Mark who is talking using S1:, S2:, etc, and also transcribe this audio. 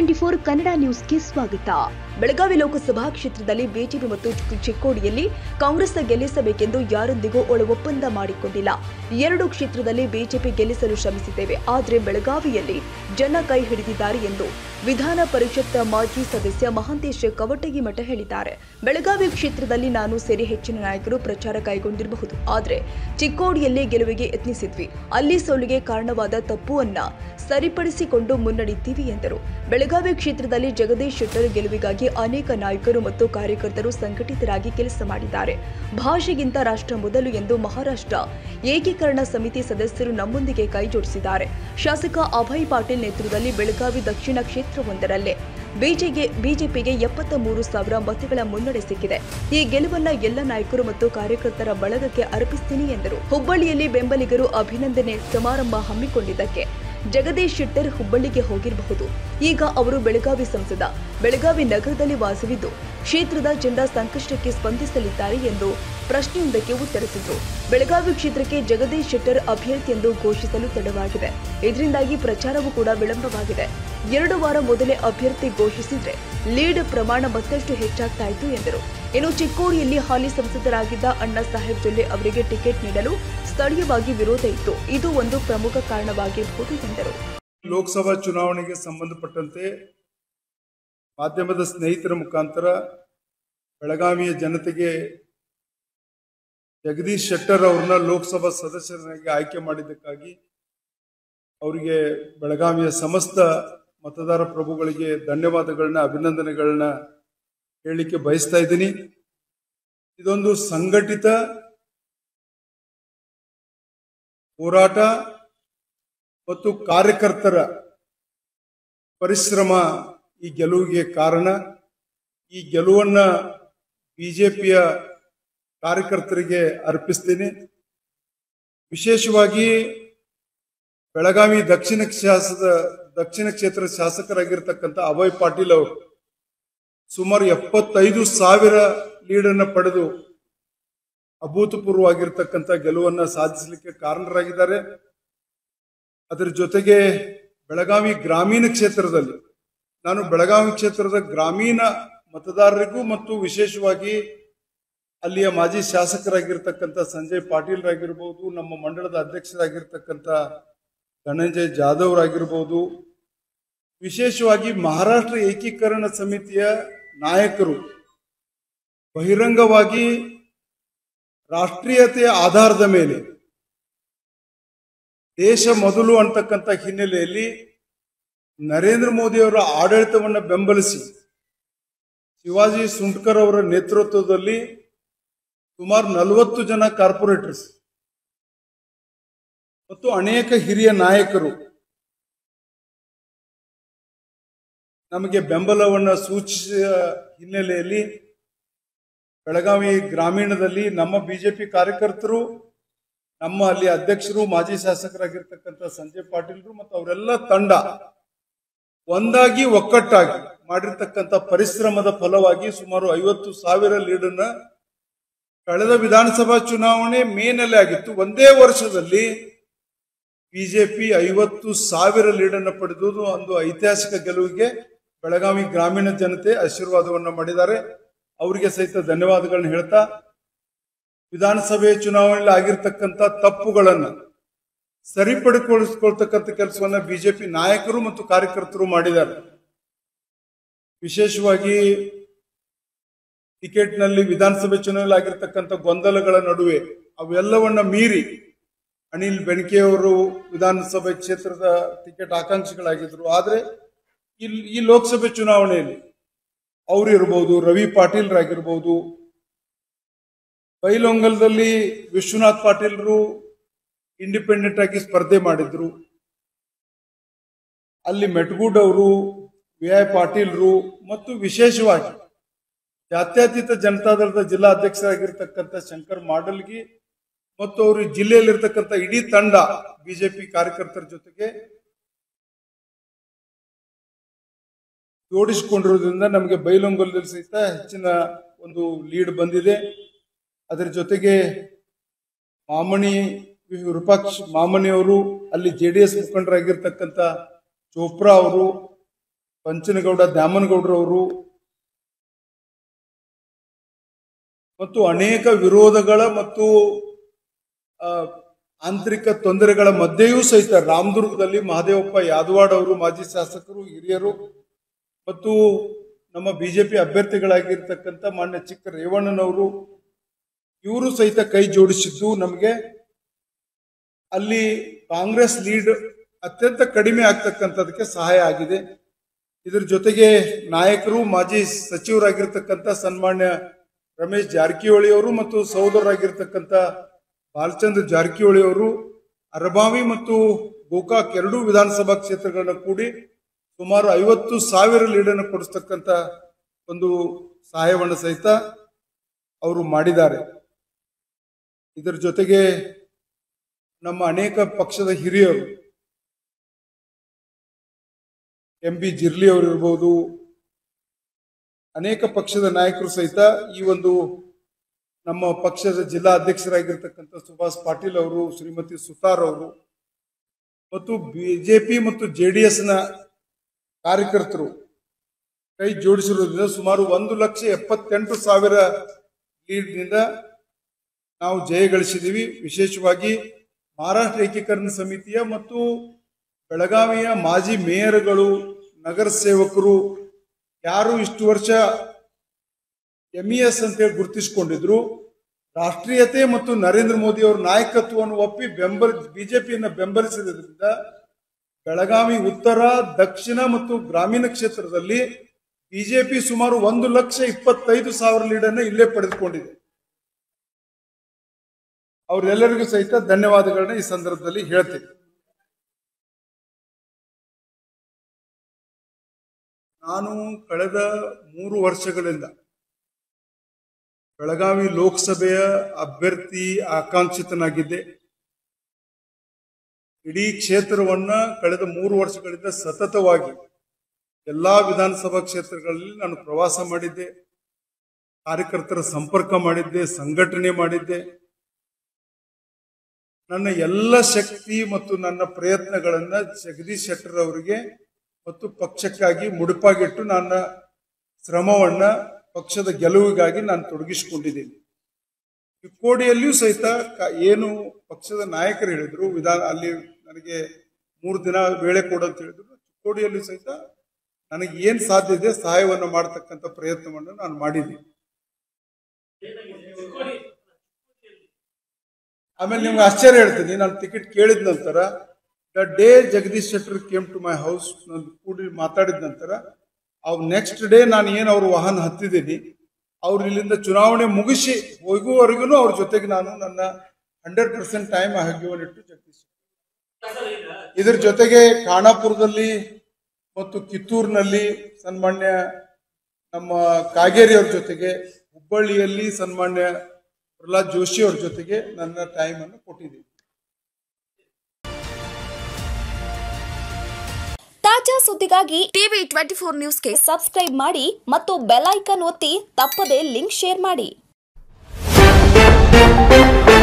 S1: twenty four Kannada ನ್ಯೂಸ್ಗೆ ಸ್ವಾಗತ ಬೆಳಗಾವಿ ಲೋಕಸಭಾ ಕ್ಷೇತ್ರದಲ್ಲಿ ಬಿಜೆಪಿ ಮತ್ತು ಚಿಕ್ಕೋಡಿಯಲ್ಲಿ ಕಾಂಗ್ರೆಸ್ ಗೆಲ್ಲಿಸಬೇಕೆಂದು ಯಾರೊಂದಿಗೂ ಒಳ ಒಪ್ಪಂದ ಮಾಡಿಕೊಂಡಿಲ್ಲ ಎರಡು ಕ್ಷೇತ್ರದಲ್ಲಿ ಬಿಜೆಪಿ ಗೆಲ್ಲಿಸಲು ಶ್ರಮಿಸಿದ್ದೇವೆ ಆದರೆ ಬೆಳಗಾವಿಯಲ್ಲಿ ಜನ ಕೈ ಹಿಡಿದಿದ್ದಾರೆ ಎಂದು ವಿಧಾನ ಪರಿಷತ್ ಮಾಜಿ ಸದಸ್ಯ ಮಹಾಂತೇಶ್ ಕವಟಗಿ ಮಠ ಹೇಳಿದ್ದಾರೆ ಬೆಳಗಾವಿ ಕ್ಷೇತ್ರದಲ್ಲಿ ನಾನು ಸೇರಿ ಹೆಚ್ಚಿನ ನಾಯಕರು ಪ್ರಚಾರ ಕೈಗೊಂಡಿರಬಹುದು ಆದರೆ ಚಿಕ್ಕೋಡಿಯಲ್ಲಿ ಗೆಲುವಿಗೆ ಯತ್ನಿಸಿದ್ವಿ ಅಲ್ಲಿ ಸೋಲಿಗೆ ಕಾರಣವಾದ ತಪ್ಪುವನ್ನ ಸರಿಪಡಿಸಿಕೊಂಡು ಮುನ್ನಡೆಯುತ್ತೀವಿ ಎಂದರು ಬೆಳಗಾವಿ ಕ್ಷೇತ್ರದಲ್ಲಿ ಜಗದೀಶ್ ಶೆಟ್ಟರ್ ಗೆಲುವಿಗಾಗಿ ಅನೇಕ ನಾಯಕರು ಮತ್ತು ಕಾರ್ಯಕರ್ತರು ಸಂಘಟಿತರಾಗಿ ಕೆಲಸ ಮಾಡಿದ್ದಾರೆ ಭಾಷೆಗಿಂತ ರಾಷ್ಟ್ರ ಮೊದಲು ಎಂದು ಮಹಾರಾಷ್ಟ್ರ ಏಕೀಕರಣ ಸಮಿತಿ ಸದಸ್ಯರು ನಮ್ಮೊಂದಿಗೆ ಕೈಜೋಡಿಸಿದ್ದಾರೆ ಶಾಸಕ ಅಭಯ್ ಪಾಟೀಲ್ ನೇತೃತ್ವದಲ್ಲಿ ಬೆಳಗಾವಿ ದಕ್ಷಿಣ ಕ್ಷೇತ್ರವೊಂದರಲ್ಲೇ ಬಿಜೆಗೆ ಬಿಜೆಪಿಗೆ ಎಪ್ಪತ್ತ ಮೂರು ಸಾವಿರ ಮತಗಳ ಮುನ್ನಡೆ ಸಿಕ್ಕಿದೆ ಈ ಗೆಲುವನ್ನ ಎಲ್ಲ ನಾಯಕರು ಮತ್ತು ಕಾರ್ಯಕರ್ತರ ಬಳಗಕ್ಕೆ ಅರ್ಪಿಸ್ತೀನಿ ಎಂದರು ಹುಬ್ಬಳ್ಳಿಯಲ್ಲಿ ಬೆಂಬಲಿಗರು ಅಭಿನಂದನೆ ಸಮಾರಂಭ ಹಮ್ಮಿಕೊಂಡಿದ್ದಕ್ಕೆ ಜಗದೀಶ್ ಶೆಟ್ಟರ್ ಹುಬ್ಬಳ್ಳಿಗೆ ಹೋಗಿರಬಹುದು ಈಗ ಅವರು ಬೆಳಗಾವಿ ಸಂಸದ ಬೆಳಗಾವಿ ನಗರದಲ್ಲಿ ವಾಸವಿದ್ದು ಕ್ಷೇತ್ರದ ಜನರ ಸಂಕಷ್ಟಕ್ಕೆ ಸ್ಪಂದಿಸಲಿದ್ದಾರೆ ಎಂದು ಪ್ರಶ್ನೆಯೊಂದಕ್ಕೆ ಉತ್ತರಿಸಿದ್ರು ಬೆಳಗಾವಿ ಕ್ಷೇತ್ರಕ್ಕೆ ಜಗದೀಶ್ ಶೆಟ್ಟರ್ ಅಭ್ಯರ್ಥಿ ಎಂದು ಘೋಷಿಸಲು ತಡವಾಗಿದೆ ಇದರಿಂದಾಗಿ ಪ್ರಚಾರವೂ ಕೂಡ ವಿಳಂಬವಾಗಿದೆ ಎರಡು ವಾರ ಮೊದಲೇ ಅಭ್ಯರ್ಥಿ ಘೋಷಿಸಿದ್ರೆ ಲೀಡ್ ಪ್ರಮಾಣ ಮತ್ತಷ್ಟು ಹೆಚ್ಚಾಗ್ತಾ ಇತ್ತು ಎಂದರು ಇನ್ನು ಚಿಕ್ಕೋಡಿಯಲ್ಲಿ ಹಾಲಿ ಸಂಸದರಾಗಿದ್ದ ಅಣ್ಣಾ ಸಾಹೇಬ್ ಜೊಲ್ಲೆ ಅವರಿಗೆ ಟಿಕೆಟ್ ನೀಡಲು ಸ್ಥಳೀಯವಾಗಿ ವಿರೋಧ ಇತ್ತು ಇದು ಒಂದು ಪ್ರಮುಖ ಕಾರಣವಾಗಿರಬಹುದು ಎಂದರು
S2: ಲೋಕಸಭಾ ಚುನಾವಣೆಗೆ ಸಂಬಂಧಪಟ್ಟಂತೆ ಮಾಧ್ಯಮದ ಸ್ನೇಹಿತರ ಮುಖಾಂತರ ಬೆಳಗಾವಿಯ ಜನತೆಗೆ ಜಗದೀಶ್ ಶೆಟ್ಟರ್ ಅವ್ರನ್ನ ಲೋಕಸಭಾ ಸದಸ್ಯರಾಗಿ ಆಯ್ಕೆ ಮಾಡಿದ್ದಕ್ಕಾಗಿ ಅವರಿಗೆ ಬೆಳಗಾವಿಯ ಸಮಸ್ತ ಮತದಾರ ಪ್ರಭುಗಳಿಗೆ ಧನ್ಯವಾದಗಳನ್ನ ಅಭಿನಂದನೆಗಳನ್ನ ಹೇಳಲಿಕ್ಕೆ ಬಯಸ್ತಾ ಇದ್ದೀನಿ ಇದೊಂದು ಸಂಘಟಿತ ಹೋರಾಟ ಮತ್ತು ಕಾರ್ಯಕರ್ತರ ಪರಿಶ್ರಮ ಈ ಗೆಲುವಿಗೆ ಕಾರಣ ಈ ಗೆಲುವನ್ನ ಬಿಜೆಪಿಯ ಕಾರ್ಯಕರ್ತರಿಗೆ ಅರ್ಪಿಸ್ತೀನಿ ವಿಶೇಷವಾಗಿ ಬೆಳಗಾವಿ ದಕ್ಷಿಣ ಶಾಸದ ದಕ್ಷಿಣ ಕ್ಷೇತ್ರ ಶಾಸಕರಾಗಿರ್ತಕ್ಕಂಥ ಅಭಯ್ ಪಾಟೀಲ್ ಅವರು ಸುಮಾರು ಎಪ್ಪತ್ತೈದು ಸಾವಿರ ಲೀಡನ್ನು ಪಡೆದು ಅಭೂತಪೂರ್ವವಾಗಿರ್ತಕ್ಕಂಥ ಗೆಲುವನ್ನ ಸಾಧಿಸಲಿಕ್ಕೆ ಕಾರಣರಾಗಿದ್ದಾರೆ ಅದರ ಜೊತೆಗೆ ಬೆಳಗಾವಿ ಗ್ರಾಮೀಣ ಕ್ಷೇತ್ರದಲ್ಲಿ ನಾನು ಬೆಳಗಾವಿ ಕ್ಷೇತ್ರದ ಗ್ರಾಮೀಣ ಮತದಾರರಿಗೂ ಮತ್ತು ವಿಶೇಷವಾಗಿ ಅಲ್ಲಿಯ ಮಾಜಿ ಶಾಸಕರಾಗಿರ್ತಕ್ಕಂಥ ಸಂಜಯ್ ಪಾಟೀಲ್ರಾಗಿರ್ಬೋದು ನಮ್ಮ ಮಂಡಳದ ಅಧ್ಯಕ್ಷರಾಗಿರ್ತಕ್ಕಂಥ ಧನಂಜಯ್ ಜಾಧವ್ರಾಗಿರ್ಬೋದು ವಿಶೇಷವಾಗಿ ಮಹಾರಾಷ್ಟ್ರ ಏಕೀಕರಣ ಸಮಿತಿಯ ನಾಯಕರು ಬಹಿರಂಗವಾಗಿ ರಾಷ್ಟ್ರೀಯತೆಯ ಆಧಾರದ ಮೇಲೆ ದೇಶ ಮೊದಲು ಅಂತಕ್ಕಂಥ ಹಿನ್ನೆಲೆಯಲ್ಲಿ ನರೇಂದ್ರ ಮೋದಿಯವರ ಆಡಳಿತವನ್ನು ಬೆಂಬಲಿಸಿ ಶಿವಾಜಿ ಸುಂಟ್ಕರ್ ಅವರ ನೇತೃತ್ವದಲ್ಲಿ ಸುಮಾರು ನಲವತ್ತು ಜನ ಕಾರ್ಪೊರೇಟರ್ಸ್ ಮತ್ತು ಅನೇಕ ಹಿರಿಯ ನಾಯಕರು ನಮಗೆ ಬೆಂಬಲವನ್ನು ಸೂಚಿಸಿದ ಹಿನ್ನೆಲೆಯಲ್ಲಿ ಬೆಳಗಾವಿ ಗ್ರಾಮೀಣದಲ್ಲಿ ನಮ್ಮ ಬಿಜೆಪಿ ಕಾರ್ಯಕರ್ತರು ನಮ್ಮ ಅಲ್ಲಿ ಅಧ್ಯಕ್ಷರು ಮಾಜಿ ಶಾಸಕರಾಗಿರ್ತಕ್ಕಂಥ ಸಂಜಯ್ ಪಾಟೀಲ್ರು ಮತ್ತು ಅವರೆಲ್ಲ ತಂಡ ಒಂದಾಗಿ ಒಕ್ಕಟ್ಟಾಗಿ ಮಾಡಿರ್ತಕ್ಕಂಥ ಪರಿಶ್ರಮದ ಫಲವಾಗಿ ಸುಮಾರು ಐವತ್ತು ಸಾವಿರ ಲೀಡನ್ನ ಕಳೆದ ವಿಧಾನಸಭಾ ಚುನಾವಣೆ ಮೇನಲ್ಲಿ ಆಗಿತ್ತು ಒಂದೇ ವರ್ಷದಲ್ಲಿ ಬಿಜೆಪಿ ಐವತ್ತು ಸಾವಿರ ಲೀಡನ್ನು ಪಡೆದುದು ಒಂದು ಐತಿಹಾಸಿಕ ಗೆಲುವಿಗೆ ಬೆಳಗಾವಿ ಗ್ರಾಮೀಣ ಜನತೆ ಆಶೀರ್ವಾದವನ್ನು ಮಾಡಿದ್ದಾರೆ ಅವರಿಗೆ ಸಹಿತ ಧನ್ಯವಾದಗಳನ್ನ ಹೇಳ್ತಾ ವಿಧಾನಸಭೆ ಚುನಾವಣೆಯಲ್ಲಿ ಆಗಿರ್ತಕ್ಕಂಥ ತಪ್ಪುಗಳನ್ನು ಸರಿಪಡಿಸಿಕೊಳ್ತಕ್ಕಂಥ ಕೆಲಸವನ್ನ ಬಿಜೆಪಿ ನಾಯಕರು ಮತ್ತು ಕಾರ್ಯಕರ್ತರು ಮಾಡಿದ್ದಾರೆ ವಿಶೇಷವಾಗಿ ಟಿಕೆಟ್ನಲ್ಲಿ ವಿಧಾನಸಭೆ ಚುನಾವಣೆಯಲ್ಲಿ ಆಗಿರ್ತಕ್ಕಂಥ ಗೊಂದಲಗಳ ನಡುವೆ ಅವೆಲ್ಲವನ್ನ ಮೀರಿ ಅನಿಲ್ ಬೆನಕೆಯವರು ವಿಧಾನಸಭೆ ಕ್ಷೇತ್ರದ ಟಿಕೆಟ್ ಆಕಾಂಕ್ಷಿಗಳಾಗಿದ್ರು ಆದ್ರೆ ಇಲ್ಲಿ ಈ ಲೋಕಸಭೆ ಚುನಾವಣೆಯಲ್ಲಿ ಅವರು ಇರ್ಬೋದು ರವಿ ಪಾಟೀಲ್ರಾಗಿರ್ಬೋದು ಬೈಲೊಂಗಲದಲ್ಲಿ ವಿಶ್ವನಾಥ್ ಪಾಟೀಲ್ರು ಇಂಡಿಪೆಂಡೆಂಟ್ ಆಗಿ ಸ್ಪರ್ಧೆ ಮಾಡಿದ್ರು ಅಲ್ಲಿ ಮೆಟ್ಗೂಡ್ ಅವರು ವಿ ಐ ಪಾಟೀಲ್ರು ಮತ್ತು ವಿಶೇಷವಾಗಿ ಜಾತ್ಯತೀತ ಜನತಾದಳದ ಜಿಲ್ಲಾ ಅಧ್ಯಕ್ಷರಾಗಿರ್ತಕ್ಕಂಥ ಶಂಕರ್ ಮಾಡಲ್ಗಿ ಮತ್ತು ಅವರು ಜಿಲ್ಲೆಯಲ್ಲಿರ್ತಕ್ಕಂಥ ಇಡೀ ತಂಡ ಬಿಜೆಪಿ ಕಾರ್ಯಕರ್ತರ ಜೊತೆಗೆ ಜೋಡಿಸಿಕೊಂಡಿರೋದ್ರಿಂದ ನಮಗೆ ಬೈಲೊಂಗಲದಲ್ಲಿ ಸಹಿತ ಹೆಚ್ಚಿನ ಒಂದು ಲೀಡ್ ಬಂದಿದೆ ಅದರ ಜೊತೆಗೆ ಮಾಮಣಿ ವಿರೂಪಾಕ್ಷ ಮಾಮಣಿ ಅವರು ಅಲ್ಲಿ ಜೆ ಡಿ ಎಸ್ ಮುಖಂಡರಾಗಿರ್ತಕ್ಕಂಥ ಚೋಪ್ರಾ ಅವರು ಪಂಚನಗೌಡ ದ್ಯಾಮನಗೌಡರವರು ಮತ್ತು ಅನೇಕ ವಿರೋಧಗಳ ಮತ್ತು ಆ, ಆಂತರಿಕ ತೊಂದರೆಗಳ ಮಧ್ಯೆಯೂ ಸಹಿತ ರಾಮದುರ್ಗದಲ್ಲಿ ಮಹದೇವಪ್ಪ ಯಾದವಾಡ್ ಅವರು ಮಾಜಿ ಶಾಸಕರು ಹಿರಿಯರು ಮತ್ತು ನಮ್ಮ ಬಿಜೆಪಿ ಅಭ್ಯರ್ಥಿಗಳಾಗಿರ್ತಕ್ಕಂಥ ಮಾನ್ಯ ಚಿಕ್ಕ ರೇವಣ್ಣನವರು ಇವರು ಸಹಿತ ಕೈ ಜೋಡಿಸಿದ್ದು ನಮಗೆ ಅಲ್ಲಿ ಕಾಂಗ್ರೆಸ್ ಲೀಡ್ ಅತ್ಯಂತ ಕಡಿಮೆ ಆಗ್ತಕ್ಕಂಥದಕ್ಕೆ ಸಹಾಯ ಆಗಿದೆ ಇದ್ರ ಜೊತೆಗೆ ನಾಯಕರು ಮಾಜಿ ಸಚಿವರಾಗಿರ್ತಕ್ಕಂಥ ಸನ್ಮಾನ್ಯ ರಮೇಶ್ ಜಾರಕಿಹೊಳಿ ಅವರು ಮತ್ತು ಸಹೋದರರಾಗಿರ್ತಕ್ಕಂಥ ಬಾಲಚಂದ್ರ ಜಾರಕಿಹೊಳಿ ಅವರು ಅರಬಾವಿ ಮತ್ತು ಗೋಕಾಕ್ ಎರಡೂ ವಿಧಾನಸಭಾ ಕ್ಷೇತ್ರಗಳನ್ನ ಕೂಡಿ ಸುಮಾರು ಐವತ್ತು ಸಾವಿರ ಲೀಡನ್ನು ಕೊಡಿಸ್ತಕ್ಕಂಥ ಒಂದು ಸಹಾಯವನ್ನು ಸಹಿತ ಅವರು ಮಾಡಿದ್ದಾರೆ ಇದರ ಜೊತೆಗೆ ನಮ್ಮ ಅನೇಕ ಪಕ್ಷದ ಹಿರಿಯರು ಎಂ ಬಿ ಜಿರ್ಲಿ ಅವರು ಇರ್ಬೋದು ಅನೇಕ ಪಕ್ಷದ ನಾಯಕರು ಸಹಿತ ಈ ಒಂದು ನಮ್ಮ ಪಕ್ಷದ ಜಿಲ್ಲಾ ಅಧ್ಯಕ್ಷರಾಗಿರ್ತಕ್ಕಂಥ ಸುಭಾಷ್ ಪಾಟೀಲ್ ಅವರು ಶ್ರೀಮತಿ ಸುತಾರ್ ಅವರು ಮತ್ತು ಬಿಜೆಪಿ ಮತ್ತು ಜೆ ಡಿ ಎಸ್ನ ಕಾರ್ಯಕರ್ತರು ಕೈ ಜೋಡಿಸಿರುವುದರಿಂದ ಸುಮಾರು ಒಂದು ಲಕ್ಷ ಎಪ್ಪತ್ತೆಂಟು ಸಾವಿರ ಲೀಡ್ನಿಂದ ನಾವು ಜಯ ಗಳಿಸಿದ್ದೀವಿ ವಿಶೇಷವಾಗಿ ಮಹಾರಾಷ್ಟ್ರ ಏಕೀಕರಣ ಸಮಿತಿಯ ಮತ್ತು ಬೆಳಗಾವಿಯ ಮಾಜಿ ಮೇಯರ್ಗಳು ನಗರ ಸೇವಕರು ಯಾರು ಇಷ್ಟು ವರ್ಷ ಎಂ ಇ ಎಸ್ ಅಂತೇಳಿ ಗುರುತಿಸಿಕೊಂಡಿದ್ರು ರಾಷ್ಟ್ರೀಯತೆ ಮತ್ತು ನರೇಂದ್ರ ಮೋದಿ ಅವರ ನಾಯಕತ್ವವನ್ನು ಒಪ್ಪಿ ಬೆಂಬಲ ಬಿಜೆಪಿಯನ್ನು ಬೆಂಬಲಿಸಿದ್ರಿಂದ ಬೆಳಗಾವಿ ಉತ್ತರ ದಕ್ಷಿಣ ಮತ್ತು ಗ್ರಾಮೀಣ ಕ್ಷೇತ್ರದಲ್ಲಿ ಬಿಜೆಪಿ ಸುಮಾರು ಒಂದು ಲಕ್ಷ ಇಪ್ಪತ್ತೈದು ಸಾವಿರ ಲೀಡನ್ನು ಇಲ್ಲೇ ಪಡೆದುಕೊಂಡಿದೆ ಅವರೆಲ್ಲರಿಗೂ ಸಹಿತ ಧನ್ಯವಾದಗಳನ್ನ ಈ ಸಂದರ್ಭದಲ್ಲಿ ಹೇಳ್ತೀನಿ ನಾನು ಕಳೆದ ಮೂರು ವರ್ಷಗಳಿಂದ ಬೆಳಗಾವಿ ಲೋಕಸಭೆಯ ಅಭ್ಯರ್ಥಿ ಆಕಾಂಕ್ಷಿತನಾಗಿದ್ದೆ ಇಡೀ ಕ್ಷೇತ್ರವನ್ನ ಕಳೆದ ಮೂರು ವರ್ಷಗಳಿಂದ ಸತತವಾಗಿ ಎಲ್ಲಾ ವಿಧಾನಸಭಾ ಕ್ಷೇತ್ರಗಳಲ್ಲಿ ನಾನು ಪ್ರವಾಸ ಮಾಡಿದ್ದೆ ಕಾರ್ಯಕರ್ತರ ಸಂಪರ್ಕ ಮಾಡಿದ್ದೆ ಸಂಘಟನೆ ಮಾಡಿದ್ದೆ ನನ್ನ ಎಲ್ಲ ಶಕ್ತಿ ಮತ್ತು ನನ್ನ ಪ್ರಯತ್ನಗಳನ್ನ ಜಗದೀಶ್ ಶೆಟ್ಟರ್ ಅವರಿಗೆ ಮತ್ತು ಪಕ್ಷಕ್ಕಾಗಿ ಮುಡುಪಾಗಿಟ್ಟು ನನ್ನ ಶ್ರಮವನ್ನ ಪಕ್ಷದ ಗೆಲುವಿಗಾಗಿ ನಾನು ತೊಡಗಿಸಿಕೊಂಡಿದ್ದೀನಿ ಚಿಕ್ಕೋಡಿಯಲ್ಲಿಯೂ ಸಹಿತ ಕ- ಏನು ಪಕ್ಷದ ನಾಯಕರು ಹೇಳಿದ್ರು ವಿಧಾನ ಅಲ್ಲಿ ನನಗೆ ಮೂರು ದಿನ ವೇಳೆ ಕೊಡು ಅಂತ ಹೇಳಿದ್ರು ಚಿಕ್ಕೋಡಿಯಲ್ಲೂ ಸಹಿತ ನನಗೆ ಏನ್ ಸಾಧ್ಯ ಇದೆ ಸಹಾಯವನ್ನು ಮಾಡತಕ್ಕಂಥ ಪ್ರಯತ್ನವನ್ನು ನಾನು ಮಾಡಿದ್ದೀನಿ ಆಮೇಲೆ ನಿಮ್ಗೆ ಆಶ್ಚರ್ಯ ಹೇಳ್ತೀನಿ ನಾನು ಟಿಕೆಟ್ ಕೇಳಿದ ನಂತರ the day Jagadish Shettar came to my house ನಾನು ಕೂಡಿ ಮಾತಾಡಿದ ನಂತರ ಅವ್ರು ನೆಕ್ಸ್ಟ್ ಡೇ ನಾನು ಏನು ಅವ್ರ ವಾಹನ ಹತ್ತಿದ್ದೀನಿ ಅವ್ರು ಇಲ್ಲಿಂದ ಚುನಾವಣೆ ಮುಗಿಸಿ ಹೋಗುವವರೆಗೂ ಅವ್ರ ಜೊತೆಗೆ ನಾನು ನನ್ನ ಹಂಡ್ರೆಡ್ ಪರ್ಸೆಂಟ್ ಟೈಮ್ ಇಟ್ಟು ಜಗದೀಶ್ ಇದ್ರ ಜೊತೆಗೆ ಖಾನಾಪುರದಲ್ಲಿ ಮತ್ತು ಕಿತ್ತೂರಿನಲ್ಲಿ ಸನ್ಮಾನ್ಯ ನಮ್ಮ ಕಾಗೇರಿ ಅವ್ರ ಜೊತೆಗೆ ಹುಬ್ಬಳ್ಳಿಯಲ್ಲಿ ಸನ್ಮಾನ್ಯ ಪ್ರಹ್ಲಾದ್ ಜೋಶಿ ಅವ್ರ ಜೊತೆಗೆ ನನ್ನ ಟೈಮ್ ಅನ್ನು ಕೊಟ್ಟಿದ್ದೀನಿ
S3: ತಾಜಾ ಸುದ್ದಿಗಾಗಿ ಟಿವಿ ಟ್ವೆಂಟಿ ಫೋರ್ ನ್ಯೂಸ್ಗೆ ಸಬ್ಸ್ಕ್ರೈಬ್ ಮಾಡಿ ಮತ್ತು ಬೆಲ್ ಐಕಾನ್ ಒತ್ತಿ ತಪ್ಪದೇ ಲಿಂಕ್ ಶೇರ್ ಮಾಡಿ